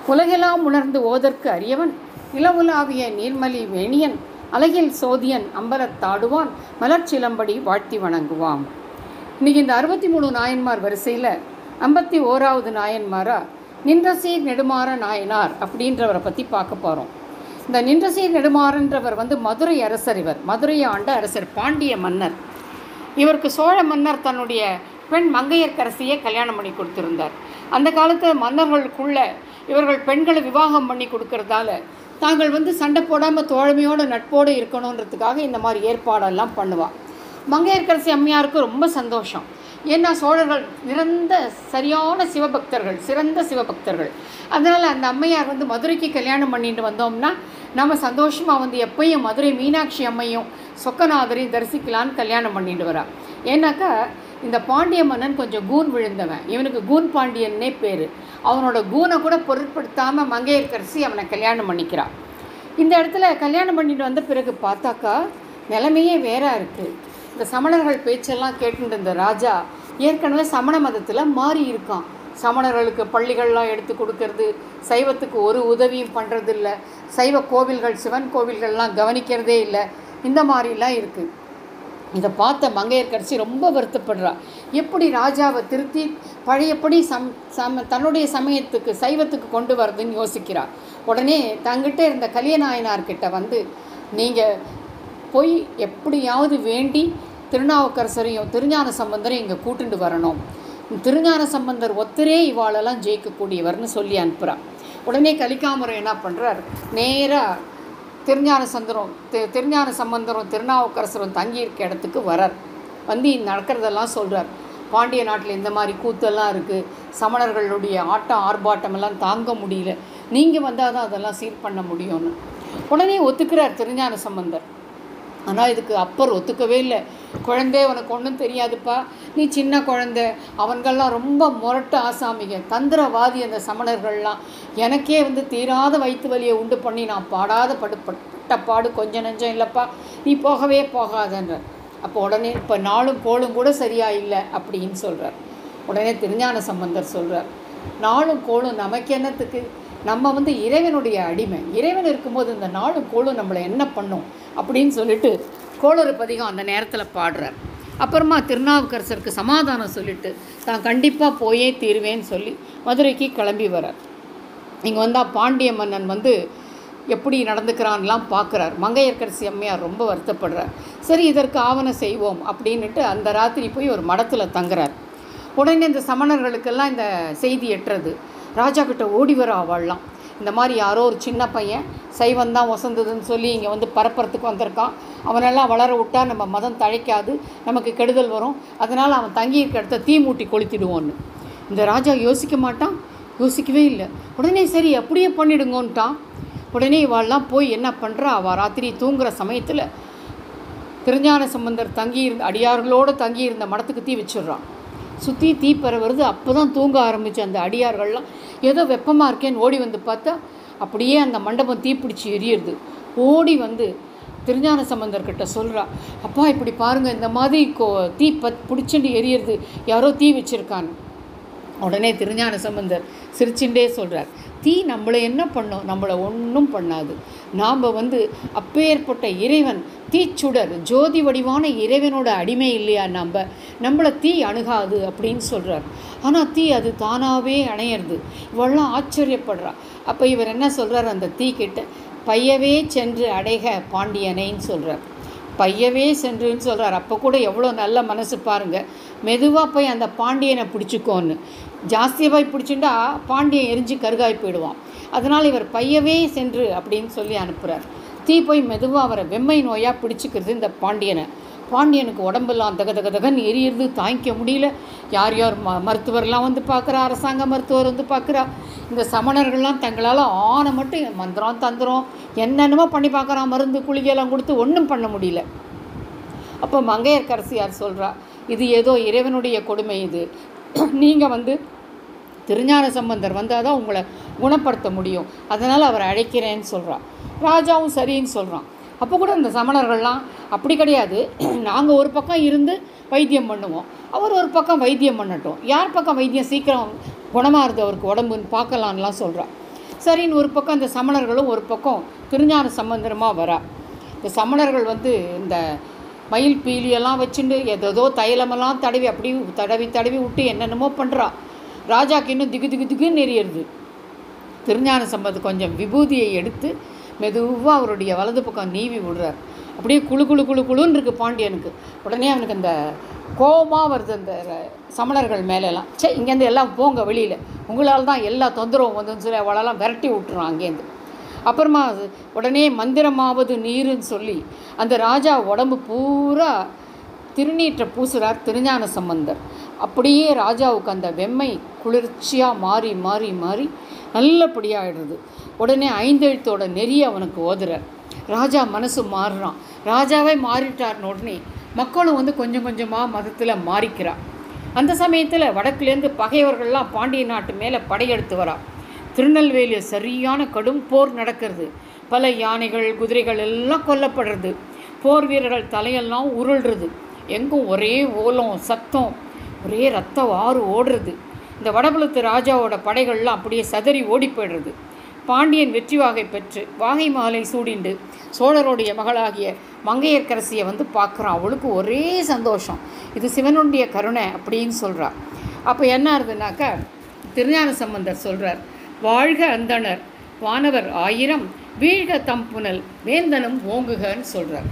உலகெல்லாம் உணர்ந்து ஓதற்கு அறியவன் இளவுலாவிய நீர்மலி வேணியன் அழகில் சோதியன் அம்பலத்தாடுவான் மலர்ச்சிலம்படி வாழ்த்தி வணங்குவான் இன்னைக்கு இந்த அறுபத்தி மூணு நாயன்மார் வரிசையில் ஐம்பத்தி ஓராவது நாயன்மாரா நின்றசீர் நெடுமாற நாயனார் அப்படின்றவரை பற்றி பார்க்க போகிறோம் இந்த நின்றசீர் நெடுமாறன்றவர் வந்து மதுரை அரசர் இவர் மதுரையை ஆண்ட அரசர் பாண்டிய மன்னர் இவருக்கு சோழ மன்னர் தன்னுடைய பெண் மங்கையர்க்கரசியை கல்யாணம் பண்ணி கொடுத்திருந்தார் அந்த காலத்தில் மன்னர்களுக்குள்ள இவர்கள் பெண்களை விவாகம் பண்ணி கொடுக்கறதால தாங்கள் வந்து சண்டை போடாமல் தோழமையோடு நட்போடு இருக்கணுன்றதுக்காக இந்த மாதிரி ஏற்பாடெல்லாம் பண்ணுவாள் மங்கையர்க்கரசி அம்மையாருக்கு ரொம்ப சந்தோஷம் ஏன்னா சோழர்கள் நிறந்த சரியான சிவபக்தர்கள் சிறந்த சிவபக்தர்கள் அதனால் அந்த அம்மையார் வந்து மதுரைக்கு கல்யாணம் பண்ணிட்டு வந்தோம்னா நம்ம சந்தோஷமாக வந்து எப்பயும் மதுரை மீனாட்சி அம்மையும் சொக்கநாதரையும் தரிசிக்கலான்னு கல்யாணம் பண்ணிட்டு வரா ஏன்னாக்கா இந்த பாண்டிய மன்னன் கொஞ்சம் கூன் விழுந்தவன் இவனுக்கு கூன் பாண்டியன்னே பேர் அவனோட கூனை கூட பொருட்படுத்தாமல் மங்கையர்க்கரசி அவனை கல்யாணம் பண்ணிக்கிறான் இந்த இடத்துல கல்யாணம் பண்ணிட்டு வந்த பிறகு பார்த்தாக்கா நிலைமையே வேற இருக்குது இந்த சமணர்கள் பேச்செல்லாம் கேட்டுட்டு இருந்த ராஜா ஏற்கனவே சமண மதத்தில் மாறி இருக்கான் சமணர்களுக்கு பள்ளிகள்லாம் எடுத்து கொடுக்கறது சைவத்துக்கு ஒரு உதவியும் பண்ணுறது இல்லை சைவ கோவில்கள் சிவன் கோவில்கள்லாம் கவனிக்கிறதே இல்லை இந்த மாதிரிலாம் இருக்குது இதை பார்த்த மங்கையர்க்கரசி ரொம்ப வருத்தப்படுறா எப்படி ராஜாவை திருத்தி பழையபடி சம் சம தன்னுடைய சமயத்துக்கு சைவத்துக்கு கொண்டு வரதுன்னு யோசிக்கிறா உடனே தங்கிட்ட இருந்த கலியநாயனார்கிட்ட வந்து நீங்கள் போய் எப்படியாவது வேண்டி திருநாவுக்கரசரையும் திருஞான சம்பந்தரையும் இங்கே கூட்டுண்டு வரணும் திருஞான சம்பந்தர் ஒத்தரே இவாளெல்லாம் ஜெயிக்கக்கூடியவர்னு சொல்லி அனுப்புகிறான் உடனே கலிக்காமரம் என்ன பண்ணுறார் நேராக திருஞான சந்தரம் தி திருஞான சம்பந்தரும் திருநாவுக்கரசரும் தங்கியிருக்க இடத்துக்கு வரார் வந்து இந்த நடக்கிறதெல்லாம் சொல்கிறார் பாண்டிய நாட்டில் இந்த மாதிரி கூத்தெல்லாம் இருக்குது சமணர்களுடைய ஆட்டம் ஆர்ப்பாட்டம் எல்லாம் தாங்க முடியல நீங்கள் வந்தால் தான் அதெல்லாம் சீர் பண்ண முடியும்னு உடனே ஒத்துக்கிறார் திருஞான சம்பந்தர் ஆனால் இதுக்கு அப்பர் ஒத்துக்கவே இல்லை குழந்தை உனக்கு ஒன்றும் தெரியாதுப்பா நீ சின்ன குழந்தை அவன்கள்லாம் ரொம்ப முரட்டு ஆசாமிங்க தந்திரவாதி அந்த சமணர்கள்லாம் எனக்கே வந்து தீராத வயிற்று வலியை உண்டு பண்ணி நான் பாடாத படு பட்ட பாடு கொஞ்சம் நெஞ்சம் இல்லைப்பா நீ போகவே போகாதன்ற அப்போ உடனே இப்போ நாளும் கோளும் கூட சரியா இல்லை அப்படின்னு சொல்கிறார் உடனே திருஞான சம்பந்தர் சொல்கிறார் நாளும் கோளும் நமக்கு என்னத்துக்கு நம்ம வந்து இறைவனுடைய அடிமை இறைவன் இருக்கும்போது இந்த நாளும் கோளும் நம்மளை என்ன பண்ணும் அப்படின்னு சொல்லிட்டு கோளறு பதிகம் அந்த நேரத்தில் பாடுறார் அப்புறமா திருநாவுக்கரசருக்கு சமாதானம் சொல்லிட்டு தான் கண்டிப்பாக போயே தீருவேன்னு சொல்லி மதுரைக்கு கிளம்பி வரார் இங்கே வந்தால் பாண்டிய மன்னன் வந்து எப்படி நடந்துக்கிறான்லாம் பார்க்குறார் மங்கையர்க்கரசி அம்மையார் ரொம்ப வருத்தப்படுறார் சரி இதற்கு ஆவணம் செய்வோம் அப்படின்னுட்டு அந்த ராத்திரி போய் ஒரு மடத்தில் தங்குறார் உடனே இந்த சமணர்களுக்கெல்லாம் இந்த செய்தி எட்டுறது ராஜா கிட்ட ஓடி வர அவள்லாம் இந்த மாதிரி யாரோ ஒரு சின்ன பையன் சைவம் தான் வசந்ததுன்னு சொல்லி இங்கே வந்து பரப்புறதுக்கு வந்திருக்கான் அவனெல்லாம் வளர விட்டா நம்ம மதம் தழைக்காது நமக்கு கெடுதல் வரும் அதனால் அவன் தங்கியிருக்க இடத்த தீ மூட்டி கொளுத்திடுவோன்னு இந்த ராஜா யோசிக்க மாட்டான் யோசிக்கவே இல்லை உடனே சரி அப்படியே பண்ணிடுங்கன்ட்டான் உடனே இவாள்லாம் போய் என்ன பண்ணுறா அவள் ராத்திரி தூங்குற சமயத்தில் திருஞான சம்பந்தர் தங்கியிருந்த அடியார்களோடு தங்கியிருந்த மடத்துக்கு தீ வச்சிடுறான் சுற்றி தீப்பற வருது அப்போ தான் தூங்க ஆரம்பித்த அந்த அடியார்கள்லாம் ஏதோ வெப்பமாக இருக்கேன்னு ஓடி வந்து பார்த்தா அப்படியே அந்த மண்டபம் தீப்பிடிச்சி எரியுது ஓடி வந்து திருஞான சம்பந்தர்கிட்ட சொல்கிறா அப்பா இப்படி பாருங்கள் இந்த மாதிரி கோ தீ பத் பிடிச்சிட்டு எரியுறது யாரோ தீ வச்சுருக்கான்னு உடனே திருஞான சம்பந்தர் சிரிச்சுட்டே சொல்கிறார் தீ நம்மளை என்ன பண்ணும் நம்மளை ஒன்றும் பண்ணாது நாம் வந்து அப்பேற்பட்ட இறைவன் தீச்சுடர் ஜோதி வடிவான இறைவனோட அடிமை இல்லையா நம்ம நம்மளை தீ அணுகாது அப்படின்னு சொல்கிறார் ஆனால் தீ அது தானாகவே அணையிறது இவெல்லாம் ஆச்சரியப்படுறா அப்போ இவர் என்ன சொல்கிறார் அந்த தீ கிட்ட பையவே சென்று அடைக பாண்டியனைன்னு சொல்கிறார் பையவே சென்றுன்னு சொல்கிறார் அப்போ கூட எவ்வளோ நல்ல மனசு பாருங்கள் மெதுவாக போய் அந்த பாண்டியனை பிடிச்சிக்கோன்னு ஜாஸ்தியாக போய் பிடிச்சிட்டா பாண்டியன் எரிஞ்சு கருகாய் போயிடுவான் அதனால் இவர் பையவே சென்று அப்படின்னு சொல்லி அனுப்புகிறார் தீ போய் மெதுவாக அவரை வெம்மை நோயாக பிடிச்சிக்கிறது இந்த பாண்டியனை பாண்டியனுக்கு உடம்பெல்லாம் தக தக தகன்னு எரியிறது தாங்கிக்க முடியல யார் யார் ம மருத்துவர்லாம் வந்து பார்க்குறா அரசாங்க மருத்துவர் வந்து பார்க்குறா இந்த சமணர்கள்லாம் தங்களால் ஆன மட்டும் மந்திரம் தந்திரம் என்னென்னமோ பண்ணி பார்க்குறான் மருந்து குளிகையெல்லாம் கொடுத்து ஒன்றும் பண்ண முடியல அப்போ மங்கையர்க்கரசியார் சொல்கிறா இது ஏதோ இறைவனுடைய கொடுமை இது நீங்கள் வந்து திருஞான சம்பந்தர் வந்தால் தான் உங்களை குணப்படுத்த முடியும் அதனால் அவரை அழைக்கிறேன்னு சொல்கிறான் ராஜாவும் சரின்னு சொல்கிறான் அப்போ கூட இந்த சமணர்கள்லாம் அப்படி கிடையாது நாங்கள் ஒரு பக்கம் இருந்து வைத்தியம் பண்ணுவோம் அவர் ஒரு பக்கம் வைத்தியம் பண்ணட்டும் யார் பக்கம் வைத்தியம் சீக்கிரம் குணமாகுது அவருக்கு உடம்புன்னு பார்க்கலான்லாம் சொல்கிறா சரின்னு ஒரு பக்கம் இந்த சமணர்களும் ஒரு பக்கம் திருஞான சம்பந்தரமாக வரா இந்த சமணர்கள் வந்து இந்த மயில் பீலியெல்லாம் வச்சுட்டு ஏதோ தைலமெல்லாம் தடவி அப்படி தடவி தடவி விட்டு என்னென்னமோ பண்ணுறா ராஜாக்கு இன்னும் திகு திகு திகுன்னு எரியுறது திருஞான சம்பத் கொஞ்சம் விபூதியை எடுத்து மெதுவாக அவருடைய வலது பக்கம் நீவி விடுறார் அப்படியே குளு குளு குளு குளுன்னு இருக்குது பாண்டியனுக்கு உடனே அவனுக்கு அந்த கோபமாக வருது அந்த ர- சமணர்கள் மேலெல்லாம் சே இங்கேருந்து எல்லாம் போங்க வெளியில் உங்களால் தான் எல்லா தொந்தரவும் வந்துன்னு சொல்லி அவளெல்லாம் விரட்டி விட்டுறான் அங்கேருந்து அப்புறமா அது உடனே மந்திரமாவது நீருன்னு சொல்லி அந்த ராஜா உடம்பு பூரா திருநீற்றை பூசுறார் திருஞான சம்பந்தர் அப்படியே ராஜாவுக்கு அந்த வெம்மை குளிர்ச்சியாக மாறி மாறி மாறி நல்லபடியாகிடுது உடனே ஐந்தெழுத்தோட நெறிய அவனுக்கு ஓதுறார் ராஜா மனசு மாறுறான் ராஜாவே மாறிட்டார்னு உடனே மக்களும் வந்து கொஞ்சம் கொஞ்சமாக மதத்தில் மாறிக்கிறா அந்த சமயத்தில் வடக்குலேருந்து பகைவர்கள்லாம் பாண்டிய நாட்டு மேலே படையெடுத்து வரா திருநெல்வேலியில் சரியான கடும் போர் நடக்கிறது பல யானைகள் குதிரைகள் எல்லாம் கொல்லப்படுறது போர் வீரர்கள் தலையெல்லாம் உருள்றது எங்கும் ஒரே ஓலம் சத்தம் ஒரே ரத்த ஆறு ஓடுறது இந்த வடபுலத்து ராஜாவோட படைகள்லாம் அப்படியே சதறி ஓடி போயிடுறது பாண்டியன் வெற்றி வாகை பெற்று வாகை மாலை சூடிண்டு சோழருடைய மகளாகிய மங்கையர்க்கரசியை வந்து பார்க்குறான் அவளுக்கு ஒரே சந்தோஷம் இது சிவனுடைய கருணை அப்படின்னு சொல்றா அப்போ என்ன ஆகுதுனாக்கா திருஞான சம்பந்தர் சொல்றார் வாழ்க அந்தணர் வானவர் ஆயிரம் வீழ்க தம்புனல் வேந்தனும் ஓங்குகன்னு சொல்றார்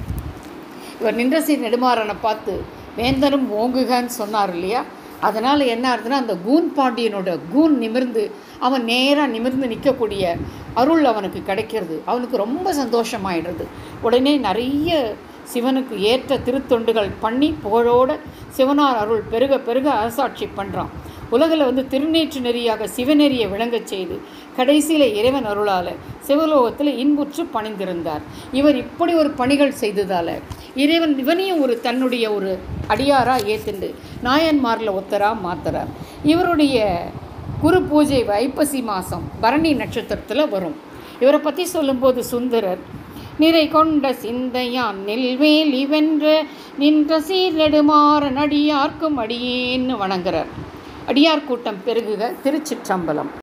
இவர் நின்றசி நெடுமாறனை பார்த்து வேந்தனும் ஓங்குகன்னு சொன்னார் இல்லையா அதனால் என்ன ஆகுதுன்னா அந்த கூன் பாண்டியனோட கூன் நிமிர்ந்து அவன் நேராக நிமிர்ந்து நிற்கக்கூடிய அருள் அவனுக்கு கிடைக்கிறது அவனுக்கு ரொம்ப சந்தோஷமாயிடுறது உடனே நிறைய சிவனுக்கு ஏற்ற திருத்தொண்டுகள் பண்ணி புகழோட சிவனார் அருள் பெருக பெருக அரசாட்சி பண்ணுறான் உலகில் வந்து திருநீற்று நெறியாக சிவநெறியை விளங்கச் செய்து கடைசியில் இறைவன் அருளால் சிவலோகத்தில் இன்புற்று பணிந்திருந்தார் இவர் இப்படி ஒரு பணிகள் செய்ததால் இறைவன் இவனையும் ஒரு தன்னுடைய ஒரு அடியாராக ஏத்துண்டு நாயன்மாரில் ஒத்தராக மாத்துறார் இவருடைய குரு பூஜை ஐப்பசி மாதம் பரணி நட்சத்திரத்தில் வரும் இவரை பற்றி சொல்லும்போது சுந்தரர் நிறை கொண்ட சிந்தையான் நெல்வேலி வென்ற நின்ற சீர்நெடுமாறன் அடியார்க்கும் அடியேன்னு வணங்குறார் அடியார் கூட்டம் பெருகுக திருச்சிற்றம்பலம்